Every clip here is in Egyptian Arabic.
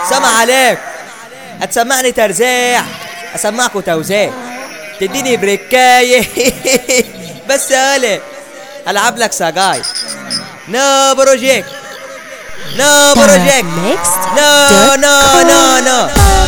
سمع عليك هتسمعني ترزيع اسمعكوا توزيع تديني بريكاية بس يا العب لك ساقاي نو بروجيكت نو بروجيكت Mixed نو نو نو نو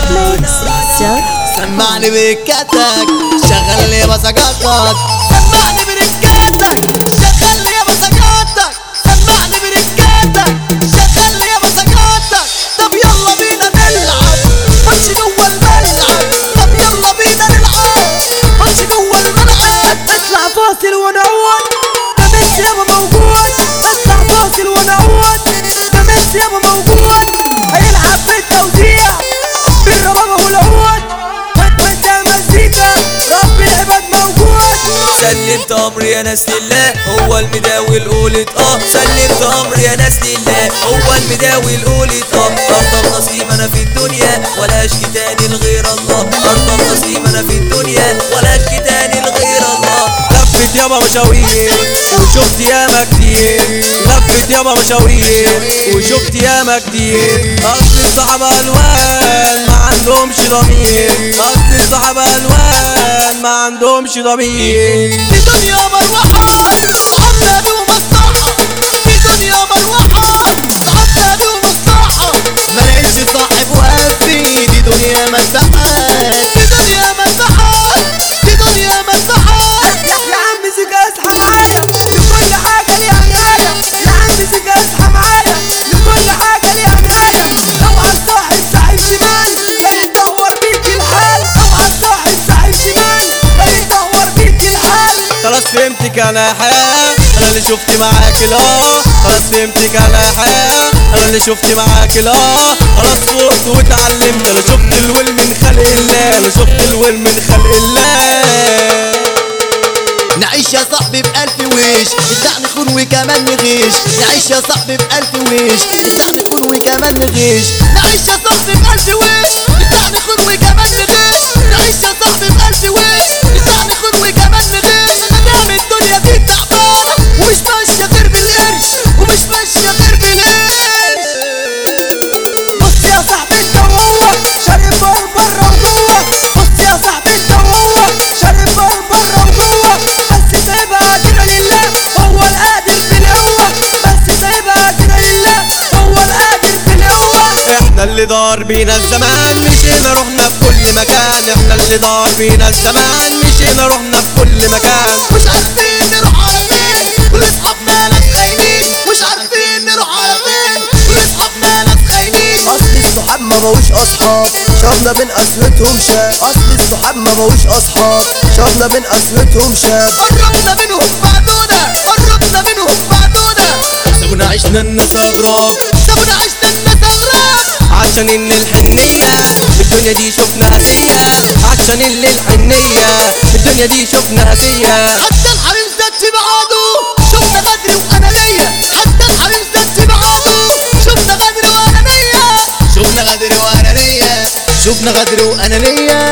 سمعني بركاتك شغل لي مساقاتك سمعني بركاتك شغل لي مساقاتك سمعني بركاتك شغل لي مساقاتك طب يلا بينا نلعب خش جوا الملعب طب يلا بينا نلعب خش جوا الملعب اطلع فاصل ونعود ده ميسي يابا موجود اطلع فاصل ونعود ده ميسي يابا موجود هيلعب بالتوزيع بالربابة والعود وانت مزيكا رب العباد موجود سلمت امري يا ناس لله هو المداوي القولة اه سلمت امري يا ناس لله هو المداوي القولة اه ارضى نصيب انا في الدنيا ولا اشكي تاني لغير الله ارضى نصيب انا في الدنيا ولا اشكي تاني لغير الله لفت يابا مشاوير وشفت ياما كتير لفت يابا مشاوير وشفت ياما كتير اصل الصحابة الوان ما عندهمش ضمير اصل الصحابة الوان ما عندهمش ضمير في دنيا مروحة صحابنا له مصلحة في دنيا مروحة صحابنا له مصلحة ما لقيتش صاحب وفي دي دنيا مساحات في دنيا مساحات في دنيا مساحات يا عم زيكا اصحى معايا لكل حاجة ليها نهاية يا عم زيكا اصحى معايا لكل حاجة ليها نهاية اوعى تصاحب صاحب شمال هيدور بيك الحال اوعى تصاحب صاحب شمال هيدور بيك الحال خلاص فهمتك انا حياة انا اللي شفت معاك الاه خلاص فهمتك انا حياة انا اللي شفت معاك الاه خلاص فوت واتعلمت انا شفت الول من خلق الله انا شفت الول من خلق الله نعيش يا صاحبي بألف ويش الدع نخون وكمان نغيش نعيش يا صاحبي بألف ويش الدع نخون وكمان نغيش نعيش يا صاحبي بألف ويش الدع نخون وكمان نغيش نعيش يا صاحبي بألف ويش الدع نخون وكمان نغيش مدام الدنيا دي تعبانة ومش ماشية غير بالقرش ومش ماشية غير بالقرش بص يا صاحبي انت وهو شارب بار بره وجوه بص يا صاحبي انت وهو شارب بار بره وجوه بس سايبها كده لله هو القادر بالقوه بس سايبها كده لله هو القادر بالقوه احنا اللي دار بينا الزمان مشينا رحنا في كل مكان احنا اللي دار بينا الزمان مشينا رحنا في كل مكان مش عارفين نروح على فين والاصحابنا ناس خاينين مش عارفين نروح على فين والاصحابنا ناس خاينين اصل الصحاب ما بقوش اصحاب شافنا من قسوتهم شاب اصل الصحاب ما بقوش اصحاب شافنا من قسوتهم شاب قربنا منهم بعدونا قربنا منهم بعدونا سابونا عشنا الناس اغراب سابونا عشنا الناس اغراب عشان ان الحنية الدنيا دي شفنا هزية عشان اللي الحنية الدنيا دي شفنا هزية حتى الحريم زاد في بعضه شفنا غدر وانانية حتى الحريم زاد في بعضه شفنا غدر وانانية شفنا غدر وانانية شفنا غدر وانانية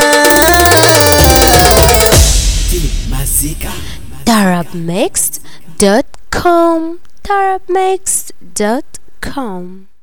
Darabmixed.com Darabmixed.com